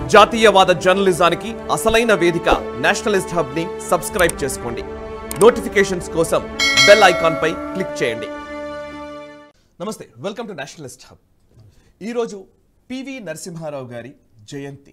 జాతీయవాద జర్నలిజానికి అసలైన వేదిక నేషనలిస్ట్ హబ్ ని సబ్స్క్రైబ్ చేసుకోండి నోటిఫికేషన్స్ కోసం బెల్ ఐకాన్ పై క్లిక్ చేయండి నమస్తే వెల్కమ్ టు నేషనలిస్ట్ హబ్ ఈరోజు పివి నరసింహారావు గారి జయంతి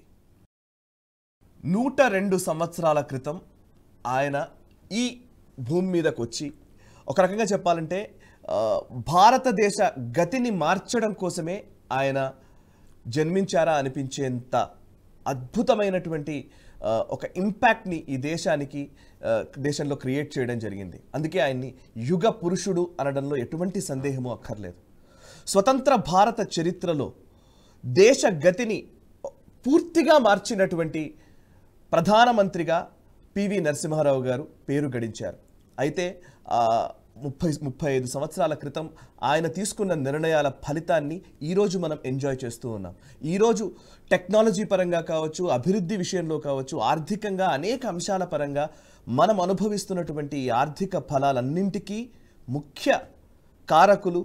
నూట రెండు సంవత్సరాల క్రితం ఆయన ఈ భూమి మీదకు వచ్చి ఒక రకంగా చెప్పాలంటే ఆ, భారతదేశ గతిని మార్చడం కోసమే ఆయన జన్మించారా అనిపించేంత అద్భుతమైనటువంటి ఆ, ఒక ఇంపాక్ట్ని ఈ దేశానికి ఆ, దేశంలో క్రియేట్ చేయడం జరిగింది అందుకే ఆయన్ని యుగ పురుషుడు అనడంలో ఎటువంటి సందేహము అక్కర్లేదు స్వతంత్ర భారత చరిత్రలో దేశ గతిని పూర్తిగా మార్చినటువంటి ప్రధానమంత్రిగా పివి నరసింహారావు గారు పేరు గడించారు అయితే ఆ, ముప్పై ముప్పై ఐదు సంవత్సరాల క్రితం ఆయన తీసుకున్న నిర్ణయాల ఫలితాన్ని ఈరోజు మనం ఎంజాయ్ చేస్తూ ఉన్నాం ఈరోజు టెక్నాలజీ పరంగా కావచ్చు అభివృద్ధి విషయంలో కావచ్చు ఆర్థికంగా అనేక అంశాల పరంగా మనం అనుభవిస్తున్నటువంటి ఈ ఆర్థిక ఫలాలన్నింటికీ ముఖ్య కారకులు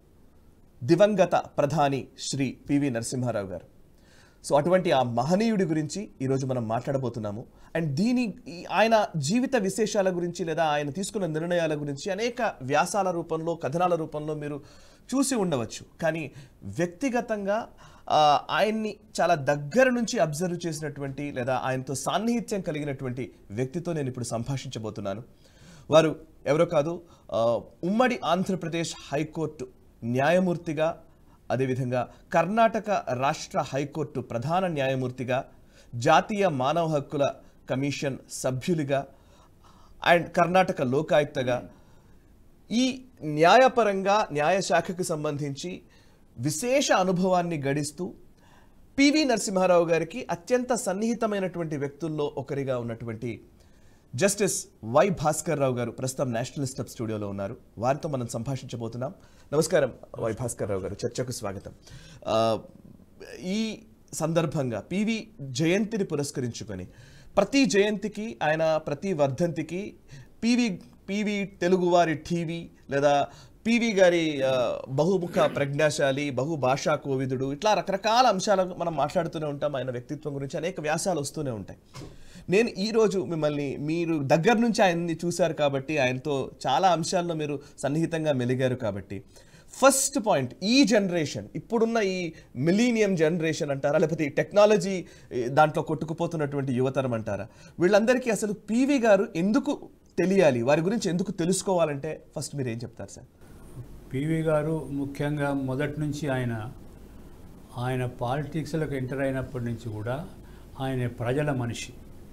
దివంగత ప్రధాని శ్రీ పివి నరసింహారావు గారు సో అటువంటి ఆ మహనీయుడి గురించి ఈరోజు మనం మాట్లాడబోతున్నాము అండ్ దీని ఈ- ఆయన జీవిత విశేషాల గురించి లేదా ఆయన తీసుకున్న నిర్ణయాల గురించి అనేక వ్యాసాల రూపంలో కథనాల రూపంలో మీరు చూసి ఉండవచ్చు కానీ వ్యక్తిగతంగా ఆ, ఆయన్ని చాలా దగ్గర నుంచి అబ్జర్వ్ చేసినటువంటి లేదా ఆయనతో సాన్నిహిత్యం కలిగినటువంటి వ్యక్తితో నేను ఇప్పుడు సంభాషించబోతున్నాను వారు ఎవరో కాదు ఆ, ఉమ్మడి ఆంధ్రప్రదేశ్ హైకోర్టు న్యాయమూర్తిగా అదేవిధంగా కర్ణాటక రాష్ట్ర హైకోర్టు ప్రధాన న్యాయమూర్తిగా జాతీయ మానవ హక్కుల కమిషన్ సభ్యులుగా అండ్ కర్ణాటక లోకాయుక్తగా ఈ న్యాయపరంగా న్యాయశాఖకు సంబంధించి విశేష అనుభవాన్ని గడిస్తూ పివి నరసింహారావు గారికి అత్యంత సన్నిహితమైనటువంటి వ్యక్తుల్లో ఒకరిగా ఉన్నటువంటి జస్టిస్ వై భాస్కర్ రావు గారు ప్రస్తుతం నేషనలిస్ట్ హబ్ స్టూడియోలో ఉన్నారు వారితో మనం సంభాషించబోతున్నాం నమస్కారం వై భాస్కర్ రావు గారు చర్చకు స్వాగతం ఆ, ఈ సందర్భంగా పివి జయంతిని పురస్కరించుకొని ప్రతి జయంతికి ఆయన ప్రతి వర్ధంతికి పివి పివి తెలుగువారి టీవీ లేదా పివి గారి ఆ, బహుముఖ ప్రజ్ఞాశాలి బహుభాషా కోవిదుడు ఇట్లా రకరకాల అంశాలు మనం మాట్లాడుతూనే ఉంటాం ఆయన వ్యక్తిత్వం గురించి అనేక వ్యాసాలు వస్తూనే ఉంటాయి నేను ఈరోజు మిమ్మల్ని మీరు దగ్గర నుంచి ఆయన్ని చూశారు కాబట్టి ఆయనతో చాలా అంశాల్లో మీరు సన్నిహితంగా మెలిగారు కాబట్టి ఫస్ట్ పాయింట్ ఈ జనరేషన్ ఇప్పుడున్న ఈ మిలీనియం జనరేషన్ అంటారా లేకపోతే ఈ టెక్నాలజీ ఈ, దాంట్లో కొట్టుకుపోతున్నటువంటి యువతరం అంటారా వీళ్ళందరికీ అసలు పివి గారు ఎందుకు తెలియాలి వారి గురించి ఎందుకు తెలుసుకోవాలంటే ఫస్ట్ మీరు ఏం చెప్తారు సార్ పివి గారు ముఖ్యంగా మొదటి నుంచి ఆయన ఆయన పాలిటిక్స్లకు ఎంటర్ అయినప్పటి నుంచి కూడా ఆయన ప్రజల మనిషి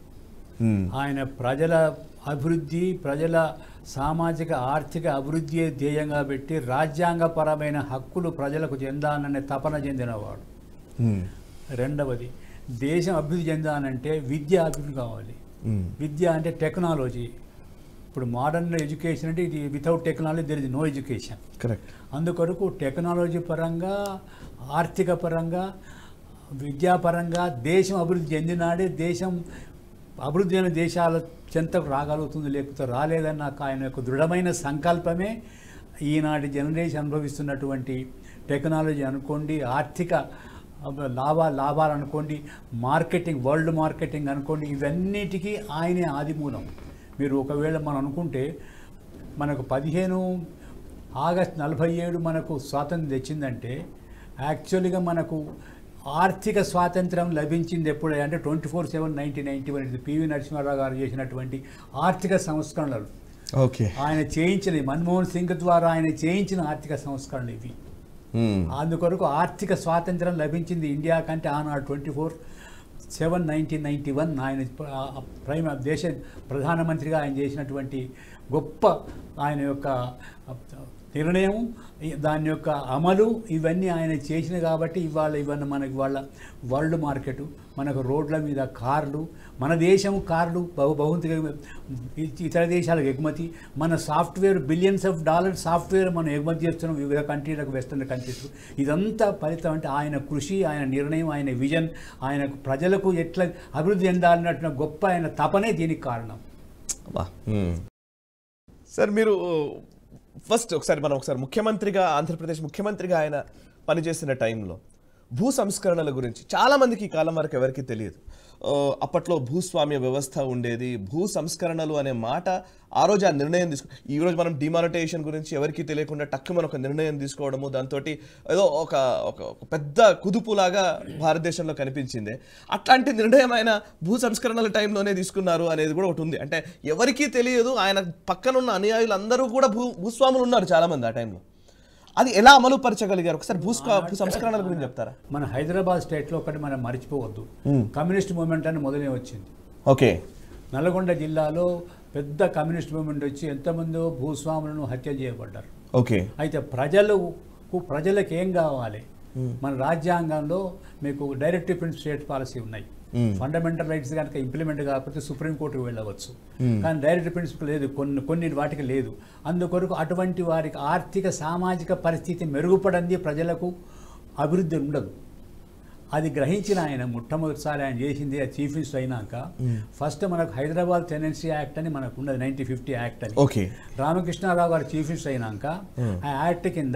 ఆయన ప్రజల అభివృద్ధి ప్రజల సామాజిక ఆర్థిక అభివృద్ధి ధ్యేయంగా పెట్టి రాజ్యాంగపరమైన హక్కులు ప్రజలకు చెందాలనే తపన చెందినవాడు రెండవది దేశం అభివృద్ధి చెందాలంటే విద్య అభివృద్ధి కావాలి విద్య అంటే టెక్నాలజీ ఇప్పుడు మోడర్న్ ఎడ్యుకేషన్ అంటే ఇది without technology there is no education correct అందుకొరకు టెక్నాలజీ పరంగా ఆర్థిక పరంగా విద్యాపరంగా దేశం అభివృద్ధి చెందినాడే దేశం అభివృద్ధి అయిన దేశాల చెంతకు రాగలుగుతుంది లేకపోతే రాలేదన్న నాకు ఆయన యొక్క దృఢమైన సంకల్పమే ఈనాటి జనరేషన్ అనుభవిస్తున్నటువంటి టెక్నాలజీ అనుకోండి ఆర్థిక లాభా లాభాలు అనుకోండి మార్కెటింగ్ వరల్డ్ మార్కెటింగ్ అనుకోండి ఇవన్నిటికీ ఆయనే ఆదిమూలం మీరు ఒకవేళ మనం అనుకుంటే మనకు పదిహేను ఆగస్ట్ నలభై ఏడు మనకు స్వాతంత్రం తెచ్చిందంటే యాక్చువల్గా మనకు ఆర్థిక స్వాతంత్రం లభించింది ఎప్పుడు అంటే twenty four seven nineteen ninety one ఇది పివి నరసింహారావు గారు చేసినటువంటి ఆర్థిక సంస్కరణలు ఓకే ఆయన చేయించిన మన్మోహన్ సింగ్ ద్వారా ఆయన చేయించిన ఆర్థిక సంస్కరణలు ఇవి అందుకొరకు ఆర్థిక స్వాతంత్రం లభించింది ఇండియా కంటే ఆనాడు twenty four seven nineteen ninety one ఆయన ప్ర- ఆ ప్రైమ్ దేశ ప్రధానమంత్రిగా ఆయన చేసినటువంటి గొప్ప ఆయన యొక్క నిర్ణయం ఈ- దాని యొక్క అమలు ఇవన్నీ ఆయన చేసిన కాబట్టి ఇవాళ ఇవన్నీ మనకి వాళ్ళ వరల్డ్ మార్కెట్ మనకు రోడ్ల మీద కార్లు మన దేశం కార్లు బహు బహుంతిగా ఇతర దేశాలకు ఎగుమతి మన software billions of dollar software మనం ఎగుమతి చేస్తున్నాం వివిధ కంట్రీలకు వెస్టర్న్ కంట్రీస్ ఇదంతా ఫలితం అంటే ఆయన కృషి ఆయన నిర్ణయం ఆయన విజన్ ఆయన ప్రజలకు ఎట్లా అభివృద్ధి చెందాలన్నట్టు గొప్ప ఆయన తపనే దీనికి కారణం అబ్బా. సార్ మీరు ఫస్ట్ ఒకసారి మనం ఒకసారి ముఖ్యమంత్రిగా ఆంధ్రప్రదేశ్ ముఖ్యమంత్రిగా ఆయన పనిచేసిన టైంలో భూ సంస్కరణల గురించి చాలా మందికి ఈ కాలం వరకు ఎవరికి తెలియదు ఆ, అప్పట్లో భూస్వామ్య వ్యవస్థ ఉండేది భూ సంస్కరణలు అనే మాట ఆ రోజు ఆ నిర్ణయం తీసుకు ఈ రోజు మనం డిమానిటైజేషన్ గురించి ఎవరికి తెలియకుండా టక్కు మనం ఒక నిర్ణయం తీసుకోవడము దాంతో ఏదో ఒక ఒక ఒక పెద్ద కుదుపులాగా భారతదేశంలో కనిపించింది అట్లాంటి నిర్ణయం ఆయన భూ సంస్కరణల టైంలోనే తీసుకున్నారు అనేది కూడా ఒకటి ఉంది అంటే ఎవరికీ తెలియదు ఆయన పక్కనున్న అనుయాయులు అందరూ కూడా భూ భూస్వాములు ఉన్నారు చాలా మంది ఆ టైంలో అది ఎలా అమలు పరచగలిగారు ఒకసారి భూస్కా భూ సంస్కరణల గురించి చెప్తారా మన హైదరాబాద్ స్టేట్లో ఒకటి మనం మర్చిపోవద్దు కమ్యూనిస్ట్ మూవ్మెంట్ అని మొదలే వచ్చింది ఓకే నల్గొండ జిల్లాలో పెద్ద కమ్యూనిస్ట్ మూవ్మెంట్ వచ్చి ఎంతమందో భూస్వాములను హత్య చేయబడ్డారు ఓకే అయితే ప్రజలకు ప్రజలకు ఏం కావాలి మన రాజ్యాంగంలో మీకు డైరెక్టివ్ ప్రిన్స్ స్టేట్ పాలసీ ఉన్నాయి ఫండమెంటల్ రైట్స్ కనుక ఇంప్లిమెంట్ కాకపోతే సుప్రీంకోర్టుకు వెళ్ళవచ్చు కానీ డైరెక్ట్ ప్రిన్సిపల్ లేదు కొన్ని కొన్ని వాటికి లేదు అందుకొరకు అటువంటి వారికి ఆర్థిక సామాజిక పరిస్థితి మెరుగుపడింది ప్రజలకు అభివృద్ధి ఉండదు అది గ్రహించిన ఆయన మొట్టమొదటిసారి ఆయన చేసింది ఆ చీఫ్ మినిస్టర్ అయినాక ఫస్ట్ మనకు హైదరాబాద్ టెనెన్సీ యాక్ట్ అని మనకు ఉన్నది నైన్టీన్ ఫిఫ్టీ యాక్ట్ అని ఓకే రామకృష్ణారావు గారు చీఫ్ మినిస్టర్ అయినాక ఆ యాక్ట్ కింద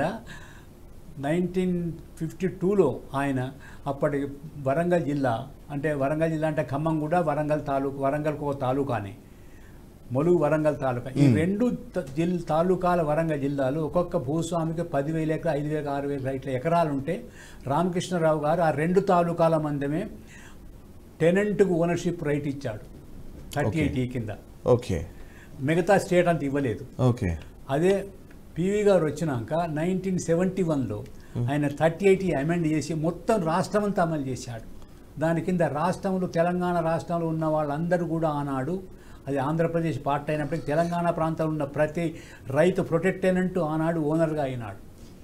నైన్టీన్ ఫిఫ్టీ టూలో ఆయన అప్పటి వరంగల్ జిల్లా అంటే వరంగల్ జిల్లా అంటే ఖమ్మం కూడా వరంగల్ తాలూకు వరంగల్కి ఒక తాలూకానే మొలుగు వరంగల్ తాలూకా ఈ రెండు త- జిల్ తాలూకాల వరంగల్ జిల్లాలో ఒక్కొక్క భూస్వామికి పదివేల ఎకరా ఐదు వేల ఆరు వేల ఇట్లా ఎకరాలు ఉంటే రామకృష్ణరావు గారు ఆ రెండు తాలూకాల మందమే టెనెంట్కు ఓనర్షిప్ రైట్ ఇచ్చాడు థర్టీ ఎయిట్ ఈ కింద ఓకే మిగతా స్టేట్ అంత ఇవ్వలేదు ఓకే అదే పివి గారు వచ్చినాక నైన్టీన్ సెవెంటీ వన్లో ఆయన థర్టీ ఎయిటీ అమెండ్ చేసి మొత్తం రాష్ట్రం అంతా అమలు చేశాడు దాని కింద రాష్ట్రంలో తెలంగాణ రాష్ట్రంలో ఉన్న వాళ్ళందరూ కూడా ఆనాడు అది ఆంధ్రప్రదేశ్ పార్ట్ అయినప్పటికీ తెలంగాణ ప్రాంతంలో ఉన్న ప్రతి రైతు ప్రొటెక్టెనెంట్ ఆనాడు ఓనర్గా అయినాడు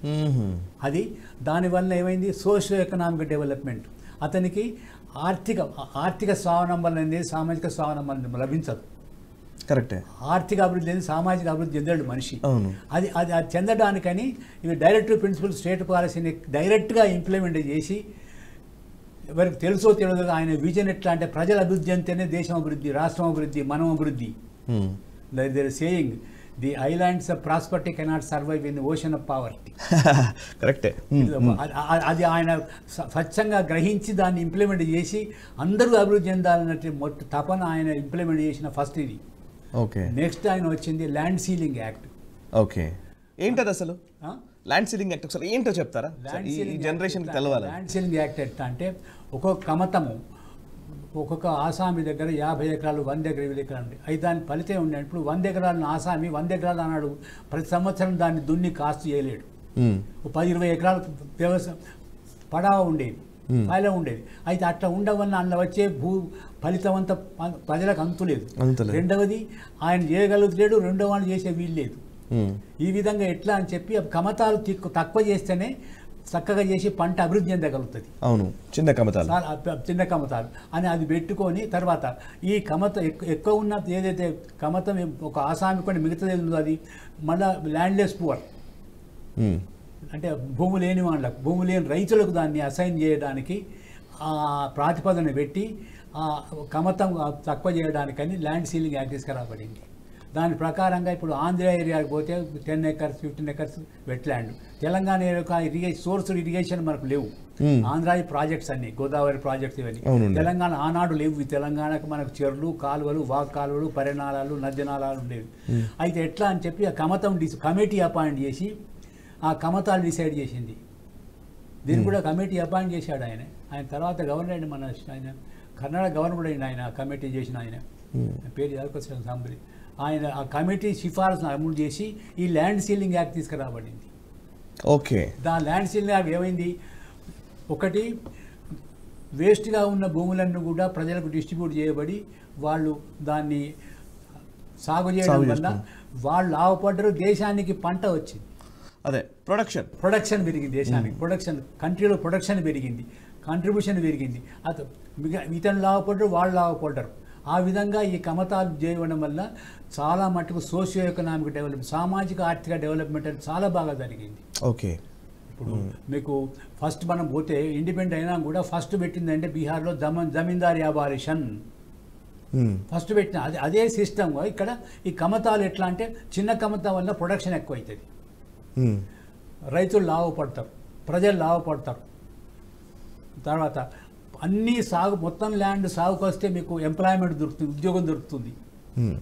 అది దానివల్ల ఏమైంది సోషియో ఎకనామిక్ డెవలప్మెంట్ అతనికి ఆర్థిక ఆర్థిక స్వావలంబన అనేది సామాజిక స్వావలంబన లభించదు కరెక్టే ఆర్థిక అభివృద్ధి అనేది సామాజిక అభివృద్ధి చెందాడు మనిషి అవును. అది అది అది చెందడానికని ఇవి డైరెక్టివ్ ప్రిన్సిపల్ స్టేట్ పాలసీని డైరెక్ట్గా ఇంప్లిమెంట్ చేసి ఎవరికి తెలుసో తెలియదు ఆయన విజన్ ఎట్లా అంటే ప్రజల అభివృద్ధి అంటేనే దేశం అభివృద్ధి రాష్ట్రం అభివృద్ధి మనం అభివృద్ధి there saying the islands of prosperity cannot survive in ocean of poverty కరెక్టే అది ఆయన స- స్వచ్ఛంగా గ్రహించి దాన్ని ఇంప్లిమెంట్ చేసి అందరూ అభివృద్ధి చెందాలన్నట్టు మొట్ట తపన ఆయన ఇంప్లిమెంట్ చేసిన ఫస్ట్ ఇది ఓకే నెక్స్ట్ ఆయన వచ్చింది ల్యాండ్ సీలింగ్ యాక్ట్ ఓకే ఏంటది అసలు ల్యాండ్ సీలింగ్ యాక్ట్ ఒకసారి ఏంటో చెప్తారా ఈ జనరేషన్ తెలవాలి ల్యాండ్ సీలింగ్ యాక్ట్ ఎట్లా అంటే ఒక్కొక్క కమతము ఒక్కొక్క ఆసామి దగ్గర యాభై ఎకరాలు వంద ఎకరాలు ఎకరాలు ఉంది అయితే దాని ఫలితం ఉండే ఇప్పుడు వంద ఎకరాలను ఆసామి వంద ఎకరాలు అన్నాడు ప్రతి సంవత్సరం దాన్ని దున్ని కాస్ట్ చేయలేడు మ్మ్. ఓ పది ఇరవై ఎకరాలు వ్యవసాయం పడావ ఉండేది పైలో ఉండేది అయితే అట్లా ఉండవల్ల అందులో వచ్చే భూ ఫలితం అంతా ప- ప్రజలకు అంతులేదు అంతులేదు. రెండవది ఆయన చేయగలుగుతలేడు రెండవ వాళ్ళు చేసే వీలు లేదు మ్మ్. ఈ విధంగా ఎట్లా అని చెప్పి ఆ కమతాలు తిక్కు- తక్కువ చేస్తేనే చక్కగా చేసి పంట అభివృద్ధి చెందగలుగుతుంది అవును చిన్న కమతాలు చాలా అప్ప- చిన్న కమతాలు అని అది పెట్టుకొని తర్వాత ఈ కమత ఎక్కు- ఎక్కువ ఉన్న ఏదైతే కమతం ఒక ఆసామి కొన్ని మిగతాది ఉందో అది మళ్ళా ల్యాండ్లెస్ పువర్ మ్మ్. అంటే భూమి లేని వాళ్ళకు భూమి లేని రైతులకు దాన్ని అసైన్ చేయడానికి ఆ ప్రాతిపదన పెట్టి ఆ కమతం తక్కువ చేయడానికని ల్యాండ్ సీలింగ్ యాక్ట్ తీసుకురాబడింది దాని ప్రకారంగా ఇప్పుడు ఆంధ్ర ఏరియాకి పోతే ten acres fifteen acres wet land Telangana area irrigation source irrigation మనకు లేవు Hmm. ఆంధ్ర ప్రాజెక్ట్స్ అన్ని గోదావరి ప్రాజెక్ట్స్ ఇవన్నీ అవునండి. తెలంగాణ ఆనాడు లేవు ఈ తెలంగాణకు మనకు చెర్లు కాలువలు వాక్ కాలువలు పరినాళాలు నద్య నాళాలు ఉండేవి అయితే ఎట్లా అని చెప్పి ఆ కమతం డిస్ కమిటీ అపాయింట్ చేసి ఆ కమతాలు డిసైడ్ చేసింది దీన్ని కూడా కమిటీ అపాయింట్ చేశాడు ఆయన ఆయన తర్వాత గవర్నర్ అయింది మన ఆయన కర్ణాటక గవర్నర్ అయింది ఆయన ఆ కమిటీ చేసిన ఆయన పేరు ఎదకొచ్చిన సాంబరి ఆయన ఆ కమిటీ సిఫారసును అమలు చేసి ఈ ల్యాండ్ సీలింగ్ యాక్ట్ తీసుకురాబడింది ఓకే దా ల్యాండ్ సీలింగ్ యాక్ట్ ఏమైంది ఒకటి వేస్ట్గా ఉన్న భూములన్నీ కూడా ప్రజలకు డిస్ట్రిబ్యూట్ చేయబడి వాళ్ళు దాన్ని సాగు చేయడం సాగు వల్ల వాళ్ళు లాభపడ్డరు దేశానికి పంట వచ్చింది అదే ప్రొడక్షన్ ప్రొడక్షన్ పెరిగింది దేశానికి ప్రొడక్షన్ కంట్రీలో ప్రొడక్షన్ పెరిగింది కాంట్రిబ్యూషన్ పెరిగింది అత మిగ ఇతను లాభపడ్డారు వాళ్ళు లాభపడ్డారు ఆ విధంగా ఈ కమతాలు చేయడం వల్ల చాలా మటుకు సోషియో ఎకనామిక్ డెవలప్మెంట్ సామాజిక ఆర్థిక డెవలప్మెంట్ అనేది చాలా బాగా జరిగింది ఓకే ఇప్పుడు మీకు ఫస్ట్ మనం పోతే ఇండిపెండెంట్ అయినా కూడా ఫస్ట్ పెట్టిందంటే బీహార్లో జమ జమీందారీ అబాలిషన్ మ్మ్. ఫస్ట్ పెట్టిన అదే అదే సిస్టమ్ ఇక్కడ ఈ కమతాలు ఎట్లా అంటే చిన్న కమతం వల్ల ప్రొడక్షన్ ఎక్కువ అవుతుంది మ్మ్. రైతులు లాభపడతారు ప్రజలు లాభపడతారు తర్వాత అన్ని సాగు మొత్తం ల్యాండ్ సాగుకు వస్తే మీకు ఎంప్లాయ్మెంట్ దొరుకుతుంది ఉద్యోగం దొరుకుతుంది మ్మ్.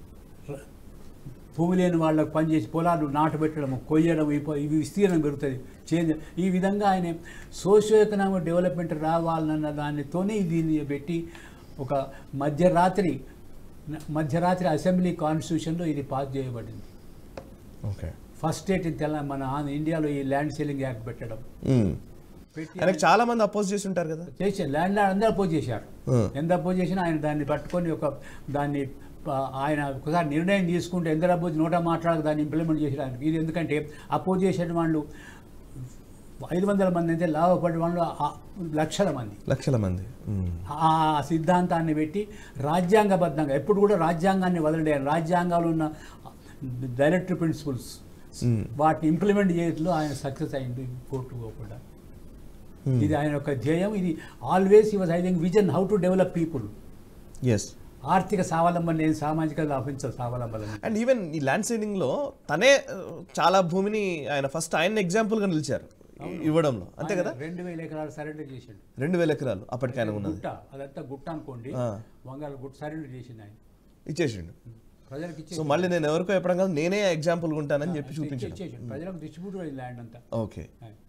భూమి లేని వాళ్ళకు పనిచేసి పొలాలు నాటు పెట్టడం కొయ్యడం ఈ ప- ఇవి విస్తీర్ణం పెరుగుతుంది చేంజ్ ఈ విధంగా ఆయన సోషియో ఎకనామిక్ డెవలప్మెంట్ రావాలన్న దానితోనే దీన్ని పెట్టి ఒక మధ్యరాత్రి మధ్యరాత్రి అసెంబ్లీ కాన్స్టిట్యూషన్లో ఇది పాస్ చేయబడింది okay first state in Telangana మన ఆంధ్ర- ఇండియాలో ఈ ల్యాండ్ సెల్లింగ్ యాక్ట్ పెట్టడం మ్మ్. పెట్టి ఆయనకు చాలా మంది అపోజ్ చేసి ఉంటారు కదా చేశారు ల్యాండ్ అందరూ అపోజ్ చేశారు Hmm. ఎంత అపోజ్ చేసినా ఆయన దాన్ని పట్టుకొని ఒక దాన్ని ప- ఆయన ఒకసారి నిర్ణయం తీసుకుంటే ఎంత అపోజ్ నోట మాట్లాడక దాన్ని ఇంప్లిమెంట్ చేసేదానికి ఇది ఎందుకంటే అపోజ్ చేసిన వాళ్ళు ఐదు వందల మంది అయితే లాభపడే వాళ్ళు ఆ లక్షల మంది లక్షల మంది మ్మ్. ఆ సిద్ధాంతాన్ని పెట్టి రాజ్యాంగబద్ధంగా ఎప్పుడు కూడా రాజ్యాంగాన్ని వదిలేయాలి రాజ్యాంగాలు ఉన్న డైరెక్టర్ ప్రిన్సిపల్స్ మ్మ్. వాటిని ఇంప్లిమెంట్ చేయడంలో ఆయన సక్సెస్ అయింది కోర్టు కూడా మ్మ్. ఇది ఆయన యొక్క ధ్యేయం ఇది always he was having vision how to develop people yes ఆర్థిక స్వావలంబన నేను సామాజిక లాభించ స్వావలంబన అండ్ ఈవెన్ ఈ ల్యాండ్ సేలింగ్ లో తనే ఆ, చాలా భూమిని ఆయన ఫస్ట్ ఆయన ఎగ్జాంపుల్ గా నిలిచారు ఇవ్వడంలో అంతే కదా రెండు వేల ఎకరాలు సరెండర్ చేసిండు రెండు వేల ఎకరాలు అప్పటికి ఆయన ఉన్నది గుట్ట అదంతా గుట్ట అనుకోండి ఆ. వంగాల గుట్ట సరెండర్ చేసిండు ఆయన ఇచ్చేసిండు ప్రజలకు ఇచ్చే సో మళ్ళీ నేను ఎవరికో చెప్పడం కాదు నేనే ఎగ్జాంపుల్ ఉంటానని చెప్పి చూపించాను ఇచ్చేసిండు ప్రజలకు డిస్ట్రిబ్యూట్ అయింది ల్యాండ్ అంతా ఓకే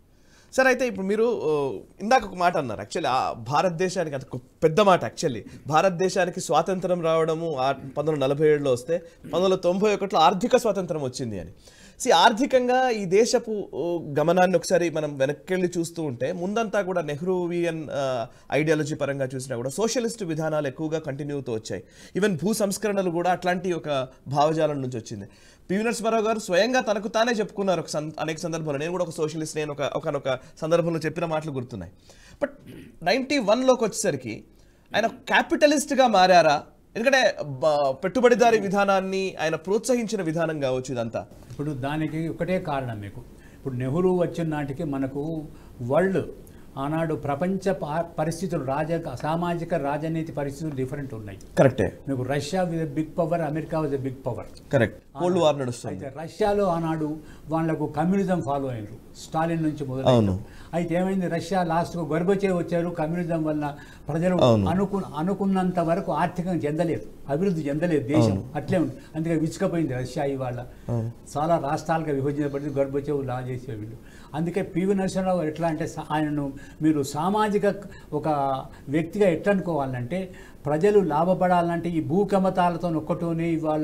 సరే అయితే ఇప్పుడు మీరు ఓ, ఇందాక ఒక మాట అన్నారు యాక్చువల్లీ ఆ భారతదేశానికి అది ఒక పెద్ద మాట యాక్చువల్లీ భారతదేశానికి స్వాతంత్రం రావడము ఆ పంతొమ్మిది వందల నలభై ఏడులో వస్తే పంతొమ్మిది వందల తొంభై ఒకటిలో ఆర్థిక స్వాతంత్రం వచ్చింది అని సి ఆర్థికంగా ఈ దేశపు ఓ, గమనాన్ని ఒకసారి మనం వెనక్కి చూస్తూ ఉంటే ముందంతా కూడా నెహ్రూవియన్ ఐడియాలజీ పరంగా చూసినా కూడా సోషలిస్ట్ విధానాలు ఎక్కువగా కంటిన్యూ అవుతూ వచ్చాయి ఈవెన్ భూ సంస్కరణలు కూడా అట్లాంటి ఒక భావజాలం నుంచి వచ్చింది పివి నరసింహారావు గారు స్వయంగా తనకు తానే చెప్పుకున్నారు ఒక సం- అనేక సందర్భాల్లో నేను కూడా ఒక సోషలిస్ట్ నేను ఒక ఒకనొక సందర్భంలో చెప్పిన మాటలు గుర్తున్నాయి బట్ నైంటీ వన్లోకి వచ్చేసరికి ఆయన క్యాపిటలిస్ట్గా మారారా ఎందుకంటే బ- పెట్టుబడిదారీ విధానాన్ని ఆయన ప్రోత్సహించిన విధానం కావచ్చు ఇదంతా ఇప్పుడు దానికి ఒకటే కారణం మీకు ఇప్పుడు నెహ్రూ వచ్చిన నాటికి మనకు వరల్డ్ ఆనాడు ప్రపంచ ప- పరిస్థితులు రాజ సామాజిక రాజనీతి పరిస్థితులు డిఫరెంట్ ఉన్నాయి కరెక్టే మీకు Russia with big power America with big power correct cold war నడుస్తుంది అయితే రష్యాలో ఆనాడు వాళ్ళకు కమ్యూనిజం ఫాలో అయినారు స్టాలిన్ నుంచి మొదలు అవును. అయితే ఏమైంది రష్యా లాస్ట్కు గర్భచే వచ్చారు కమ్యూనిజం వల్ల ప్రజలు అవును. అనుకు అనుకున్నంత వరకు ఆర్థికంగా చెందలేదు అభివృద్ధి చెందలేదు దేశం అట్లే ఉంది అందుకే విచ్చుకపోయింది రష్యా ఇవాళ చాలా రాష్ట్రాలుగా విభజించబడింది గర్భచేవు లా చేసే వీళ్ళు అందుకే పివి నరసింహరావు ఎట్లా అంటే సా- ఆయనను మీరు సామాజిక ఒక వ్యక్తిగా ఎట్లా అనుకోవాలంటే ప్రజలు లాభపడాలంటే ఈ భూకమతాలతో ఒక్కటోనే ఇవాళ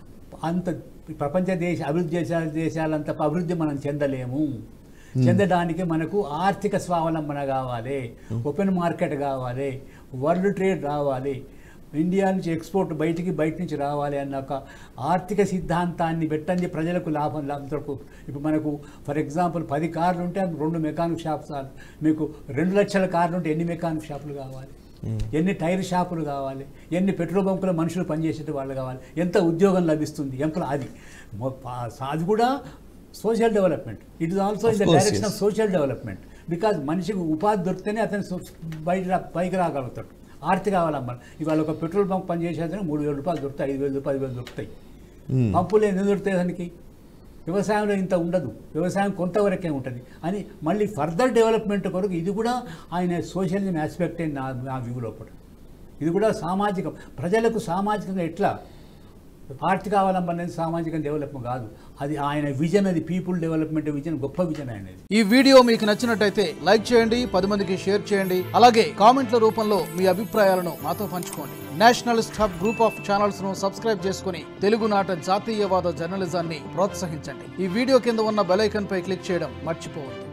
అంత ప్రపంచ దేశ అభివృద్ధి దేశాల దేశాలంత అభివృద్ధి మనం చెందలేము చెందడానికి మనకు ఆర్థిక స్వావలంబన కావాలి ఓపెన్ మార్కెట్ కావాలి వరల్డ్ ట్రేడ్ రావాలి ఇండియా నుంచి ఎక్స్పోర్ట్ బయటికి బయట నుంచి రావాలి అన్న ఒక ఆర్థిక సిద్ధాంతాన్ని పెట్టండి ప్రజలకు లాభం లాభం దొరకు ఇప్పుడు మనకు ఫర్ ఎగ్జాంపుల్ పది కార్లు ఉంటే రెండు మెకానిక్ షాప్స్ ఆ- మీకు రెండు లక్షల కార్లు ఉంటే ఎన్ని మెకానిక్ షాపులు కావాలి ఎన్ని టైర్ షాపులు కావాలి ఎన్ని పెట్రోల్ బంకుల మనుషులు పనిచేసే వాళ్ళు కావాలి ఎంత ఉద్యోగం లభిస్తుంది ఎంప్లా అది మొ- పా- అది కూడా social development it is also in the Of course, direction yes. Of social development because మనిషికి ఉపాధి దొరికితేనే అతను సో- బయట రా- పైకి రాగలుగుతాడు ఆర్థిక కావాలమ్మ ఇవాళ ఒక పెట్రోల్ బంక్ పని చేసేదని మూడు వేల రూపాయలు దొరుకుతాయి ఐదు వేలు పది వేలు దొరుకుతాయి పంపులు ఎందుకు దొరుకుతాయి దానికి వ్యవసాయంలో ఇంత ఉండదు వ్యవసాయం కొంతవరకే ఉంటుంది అని మళ్ళీ ఫర్దర్ డెవలప్మెంట్ కొరకు ఇది కూడా ఆయన సోషలిజం ఆస్పెక్ట్ నా నా వ్యూ లోపల ఇది కూడా సామాజిక ప్రజలకు సామాజికంగా ఎట్లా ఆర్థిక అవలంబన అనేది సామాజిక డెవలప్మెంట్ కాదు అది ఆయన విజన్ అది పీపుల్ డెవలప్మెంట్ విజన్ గొప్ప విజన్ ఆయనది ఈ వీడియో మీకు నచ్చినట్టయితే లైక్ చేయండి పది మందికి షేర్ చేయండి అలాగే కామెంట్ల రూపంలో మీ అభిప్రాయాలను మాతో పంచుకోండి nationalist hub group of channels ను సబ్స్క్రైబ్ చేసుకుని తెలుగునాట జాతీయవాద జర్నలిజాన్ని ప్రోత్సహించండి ఈ వీడియో కింద ఉన్న బెల్ ఐకాన్ పై క్లిక్ చేయడం మర్చిపోవద్దు